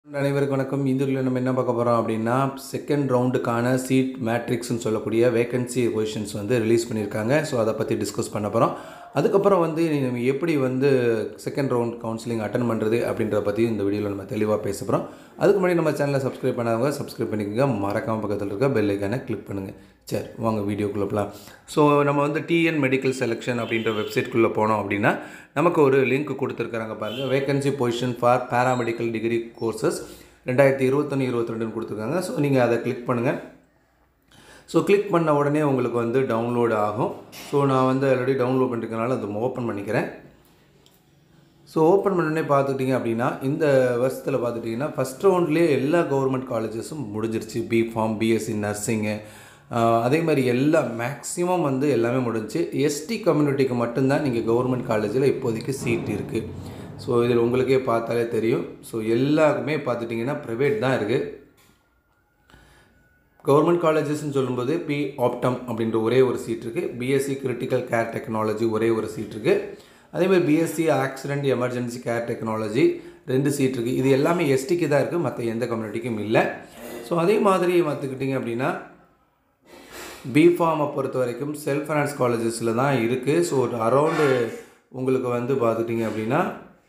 அனைவருக்கும் வணக்கம் இந்த வீடியோவில் நம்ம என்ன பார்க்க போகிறோம் அப்படின்னா செகண்ட் ரவுண்டுக்கான சீட் மேட்ரிக்ஸ்னு சொல்லக்கூடிய வேகன்சி பொசிஷன்ஸ் வந்து ரிலீஸ் பண்ணியிருக்காங்க ஸோ அதை பற்றி டிஸ்கஸ் பண்ண போகிறோம் அதுக்கப்புறம் வந்து நம்ம எப்படி வந்து செகண்ட் ரவுண்ட் கவுன்சிலிங் அட்டன் பண்ணுறது அப்படின்றத பற்றியும் இந்த வீடியோவில் நம்ம தெளிவாக பேச போகிறோம் அதுக்கு முன்னாடி நம்ம சேனலை சப்ஸ்கிரைப் பண்ணாதவங்க சப்ஸ்கிரைப் பண்ணிக்கோங்க மறக்காம பக்கத்தில் இருக்க பெல் ஐக்கானை கிளிக் பண்ணுங்கள் சரி வாங்க வீடியோக்குள்ளே போகலாம் ஸோ நம்ம வந்து டிஎன் மெடிக்கல் செலெக்ஷன் அப்படின்ற வெப்சைட்குள்ளே போனோம் அப்படின்னா நமக்கு ஒரு லிங்க் கொடுத்துருக்குறாங்க பாருங்கள் vacancy position for paramedical degree courses ரெண்டாயிரத்தி இருபத்தொன்று இருபத்தி ரெண்டுன்னு கொடுத்துருக்காங்க ஸோ நீங்கள் அதை கிளிக் பண்ணுங்கள் ஸோ கிளிக் பண்ண உடனே உங்களுக்கு வந்து டவுன்லோட் ஆகும் ஸோ நான் வந்து ஆல்ரெடி டவுன்லோட் பண்ணிருக்கனால அதை ஓப்பன் பண்ணிக்கிறேன் ஸோ ஓப்பன் பண்ணோடனே பார்த்துட்டிங்க அப்படின்னா இந்த வருஷத்தில் பார்த்துட்டிங்கன்னா ஃபஸ்ட் ரவுண்ட்லேயே எல்லா கவர்மெண்ட் காலேஜஸும் முடிஞ்சிருச்சு பிஃபார்ம் பிஎஸ்சி நர்சிங்கு அதே மாதிரி எல்லா மேக்ஸிமம் வந்து எல்லாமே முடிஞ்சுச்சு எஸ்டி கம்யூனிட்டிக்கு மட்டும்தான் நீங்கள் கவர்மெண்ட் காலேஜில் இப்போதைக்கு சீட் இருக்குது ஸோ இதில் உங்களுக்கே பார்த்தாலே தெரியும் ஸோ எல்லாருக்குமே பார்த்துட்டிங்கன்னா ப்ரைவேட் தான் இருக்குது கவர்மெண்ட் காலேஜஸ்ன்னு சொல்லும்போது பி ஆப்டம் அப்படின்ற ஒரே ஒரு சீட் இருக்குது பிஎஸ்சி கிரிட்டிக்கல் கேர் டெக்னாலஜி ஒரே ஒரு சீட் இருக்குது அதேமாதிரி B Sc accident emergency care technology ரெண்டு சீட் இருக்குது இது எல்லாமே எஸ்டிக்கு தான் இருக்குது மற்ற எந்த கம்யூனிட்டிக்கும் இல்லை ஸோ அதே மாதிரி பார்த்துக்கிட்டிங்க அப்படின்னா பிஃபார்மை பொறுத்த வரைக்கும் செல்ஃப் ஃபைனான்ஸ் காலேஜஸில் தான் இருக்குது ஸோ அரௌண்டு உங்களுக்கு வந்து பார்த்துட்டிங்க அப்படின்னா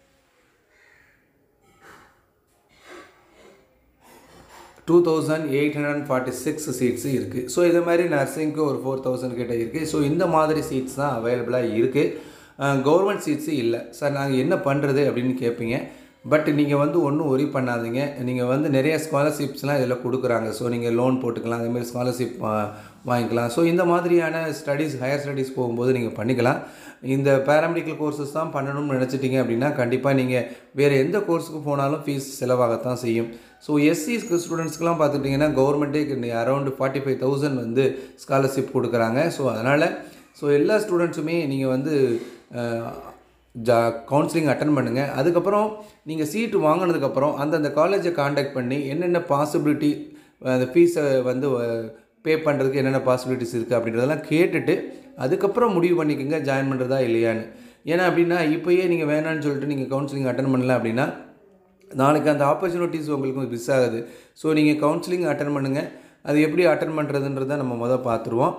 two thousand eight hundred and forty six seats இருக்குது ஸோ இதே மாதிரி நர்சிங்க்கு ஒரு ஃபோர் தௌசண்ட் கிட்ட இருக்குது ஸோ இந்த மாதிரி சீட்ஸ் தான் அவைலபிளாக இருக்குது கவர்மெண்ட் சீட்ஸு இல்லை சார் நாங்கள் என்ன பண்ணுறது அப்படின்னு கேட்பீங்க பட் நீங்கள் வந்து ஒன்றும் ஒரி பண்ணாதீங்க நீங்கள் வந்து நிறைய ஸ்காலர்ஷிப்ஸ்லாம் இதில் கொடுக்குறாங்க ஸோ நீங்கள் லோன் போட்டுக்கலாம் அதேமாதிரி ஸ்காலர்ஷிப் வாங்கிக்கலாம் ஸோ இந்த மாதிரியான ஸ்டடீஸ் ஹையர் ஸ்டடீஸ் போகும்போது நீங்கள் பண்ணிக்கலாம் இந்த பேராமெடிக்கல் கோர்சஸ் தான் பண்ணணும்னு நினச்சிட்டிங்க அப்படின்னா கண்டிப்பாக நீங்கள் வேறு எந்த கோர்ஸுக்கு போனாலும் ஃபீஸ் செலவாகத்தான் செய்யும் ஸோ எஸ்சி ஸ்டூடெண்ட்ஸ்க்குலாம் பார்த்துட்டிங்கன்னா கவர்மெண்ட்டே அரௌண்ட் ஃபார்ட்டி ஃபைவ் தௌசண்ட் வந்து ஸ்காலர்ஷிப் கொடுக்குறாங்க ஸோ அதனால் ஸோ எல்லா ஸ்டூடெண்ட்ஸுமே நீங்கள் வந்து ஜா கவுன்சிலிங் அட்டன் பண்ணுங்கள் அதுக்கப்புறம் நீங்கள் சீட்டு வாங்கினதுக்கப்புறம் அந்தந்த காலேஜை காண்டாக்ட் பண்ணி என்னென்ன பாசிபிலிட்டி அந்த ஃபீஸை வந்து பே பண்ணுறதுக்கு என்னென்ன பாசிபிலிட்டிஸ் இருக்குது அப்படின்றதெல்லாம் கேட்டுட்டு அதுக்கப்புறம் முடிவு பண்ணிக்கோங்க ஜாயின் பண்ணுறதா இல்லையான்னு ஏன்னா அப்படின்னா இப்போயே நீங்கள் வேணான்னு சொல்லிட்டு நீங்கள் கவுன்சிலிங் அட்டன் பண்ணல அப்படின்னா நாளைக்கு அந்த ஆப்பர்ச்சுனிட்டிஸ் உங்களுக்கு மிஸ் ஆகுது ஸோ நீங்கள் கவுன்சிலிங் அட்டன் பண்ணுங்கள் அது எப்படி அட்டன் பண்ணுறதுன்றதை நம்ம முதல் பார்த்துருவோம்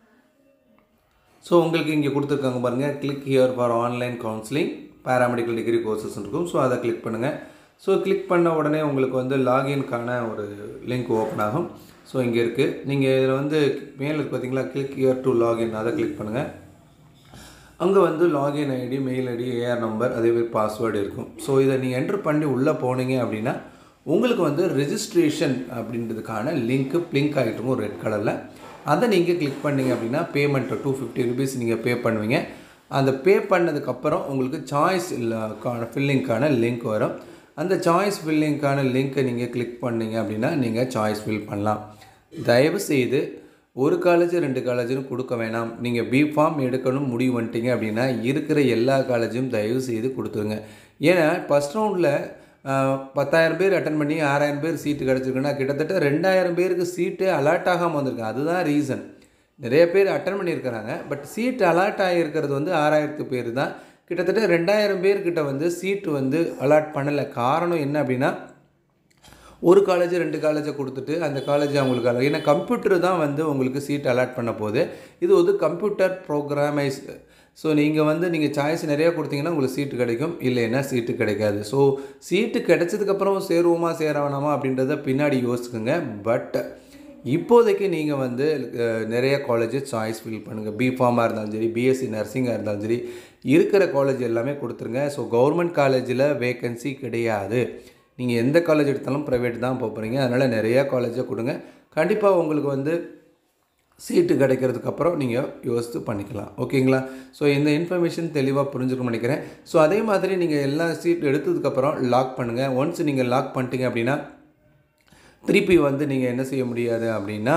ஸோ உங்களுக்கு இங்கே கொடுத்துருக்காங்க பாருங்கள் click here for online counselling paramedical degree courses இருக்கும் ஸோ அதை கிளிக் பண்ணுங்கள் ஸோ கிளிக் பண்ண உடனே உங்களுக்கு வந்து லாகின்கான ஒரு லிங்க் ஓப்பன் ஆகும் ஸோ இங்கே இருக்குது நீங்கள் இதில் வந்து மேலே இருக்கு பார்த்தீங்களா கிளிக் ஹியர் டு லாகின் அதை கிளிக் பண்ணுங்கள் அங்கே வந்து login ID mail ID A R number அதேமாதிரி பாஸ்வேர்டு இருக்கும் ஸோ இதை நீங்கள் என்ட்ரு பண்ணி உள்ளே போனீங்க அப்படின்னா உங்களுக்கு வந்து ரெஜிஸ்ட்ரேஷன் அப்படின்றதுக்கான லிங்க்கு பிளிங்க் ஆகிட்டு இருக்கும் ரெட் கலரில் அதை நீங்கள் கிளிக் பண்ணிங்க அப்படின்னா பேமெண்ட் டூ ஃபிஃப்டி ருபீஸ் நீங்கள் பே பண்ணுவீங்க அந்த பே பண்ணதுக்கப்புறம் உங்களுக்கு சாய்ஸ் இல்லைக்கான ஃபில்லிங்க்கான லிங்க் வரும் அந்த சாய்ஸ் ஃபில்லிங்க்கான லிங்க்கை நீங்கள் கிளிக் பண்ணிங்க அப்படின்னா நீங்கள் சாய்ஸ் ஃபில் பண்ணலாம் தயவு செய்து ஒரு காலேஜ் ரெண்டு காலேஜும் கொடுக்க வேணாம் நீங்கள் பிஃபார்ம் எடுக்கணும் முடிவு பண்ணிட்டீங்க அப்படின்னா இருக்கிற எல்லா காலேஜும் தயவு செய்து கொடுத்துருங்க ஏன்னா ஃபஸ்ட் ரவுண்டில் பத்தாயிரம் பேர் அட்டன் பண்ணி ஆறாயிரம் பேர் சீட்டு கிடச்சிருக்குன்னா கிட்டத்தட்ட ரெண்டாயிரம் பேருக்கு சீட்டு அலாட் ஆகாமல் வந்திருக்கு அதுதான் ரீசன் நிறைய பேர் அட்டன் பண்ணியிருக்கிறாங்க பட் சீட்டு அலாட் ஆகியிருக்கிறது வந்து ஆறாயிரத்து பேர் தான் கிட்டத்தட்ட ரெண்டாயிரம் பேர்கிட்ட வந்து சீட்டு வந்து அலாட் பண்ணலை காரணம் என்ன அப்படின்னா ஒரு காலேஜ் ரெண்டு காலேஜை கொடுத்துட்டு அந்த காலேஜ் அவங்களுக்கு அலாட் ஏன்னா கம்ப்யூட்டர் தான் வந்து உங்களுக்கு சீட் அலாட் பண்ண போகுது இது வந்து கம்ப்யூட்டர் ப்ரோக்ராமைஸ் ஸோ நீங்கள் வந்து நீங்கள் சாய்ஸ் நிறையா கொடுத்தீங்கன்னா உங்களுக்கு சீட்டு கிடைக்கும் இல்லைன்னா சீட்டு கிடைக்காது ஸோ சீட்டு கிடைச்சதுக்கப்புறம் சேருவோமா சேர வேணாமா அப்படின்றத பின்னாடி யோசிச்சுக்கோங்க பட் இப்போதைக்கு நீங்கள் வந்து நிறைய காலேஜஸ் சாய்ஸ் ஃபில் பண்ணுங்கள் பிஃபார்மாக இருந்தாலும் சரி பிஎஸ்சி நர்சிங்காக இருந்தாலும் சரி இருக்கிற காலேஜ் எல்லாமே கொடுத்துருங்க ஸோ கவர்மெண்ட் காலேஜில் வேக்கன்சி கிடையாது நீங்கள் எந்த காலேஜ் எடுத்தாலும் ப்ரைவேட் தான் போகிறீங்க அதனால் நிறையா காலேஜை கொடுங்க கண்டிப்பாக உங்களுக்கு வந்து சீட்டு கிடைக்கிறதுக்கு அப்புறம் நீங்கள் யோசித்து பண்ணிக்கலாம் ஓகேங்களா ஸோ இந்த இன்ஃபர்மேஷன் தெளிவாக புரிஞ்சுக்கணும்னு நினைக்கிறேன் ஸோ அதே மாதிரி நீங்கள் எல்லா சீட் எடுத்ததுக்கப்புறம் லாக் பண்ணுங்கள் ஒன்ஸ் நீங்கள் லாக் பண்ணிட்டீங்க அப்படின்னா திருப்பி வந்து நீங்கள் என்ன செய்ய முடியாது அப்படின்னா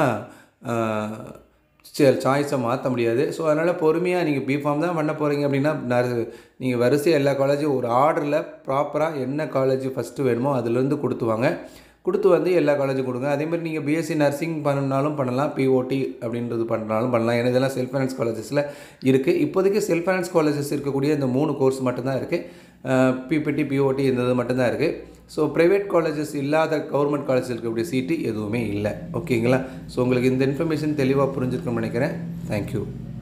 சாய்ஸை மாற்ற முடியாது ஸோ அதனால் பொறுமையாக நீங்கள் பிஃபார்ம் தான் பண்ண போகிறீங்க அப்படின்னா நீங்கள் வரிசையாக எல்லா காலேஜும் ஒரு ஆர்டரில் ப்ராப்பராக என்ன காலேஜ் ஃபஸ்ட்டு வேணுமோ அதுலேருந்து கொடுத்துவாங்க கொடுத்து வந்து எல்லா காலேஜும் கொடுங்க அதேமாதிரி நீங்கள் பிஎஸ்சி நர்சிங் பண்ணனாலும் பண்ணலாம் பிஓடி அப்படின்றது பண்ணுறாலும் பண்ணலாம் ஏன்னா இதெல்லாம் செல்ஃப் ஃபைனான்ஸ் காலேஜஸில் இருக்குது இப்போதைக்கு செல்ஃப் ஃபைனான்ஸ் காலேஜஸ் இருக்கக்கூடிய இந்த மூணு கோர்ஸ் மட்டும்தான் இருக்குது பிபிடி பிஓடி இந்த இது மட்டும்தான் இருக்குது ஸோ ப்ரைவேட் காலேஜஸ் இல்லாத கவர்மெண்ட் காலேஜில் இருக்கக்கூடிய சீட்டு எதுவுமே இல்லை ஓகேங்களா ஸோ உங்களுக்கு இந்த இன்ஃபர்மேஷன் தெளிவாக புரிஞ்சிருக்கும்னு நினைக்கிறேன் தேங்க்யூ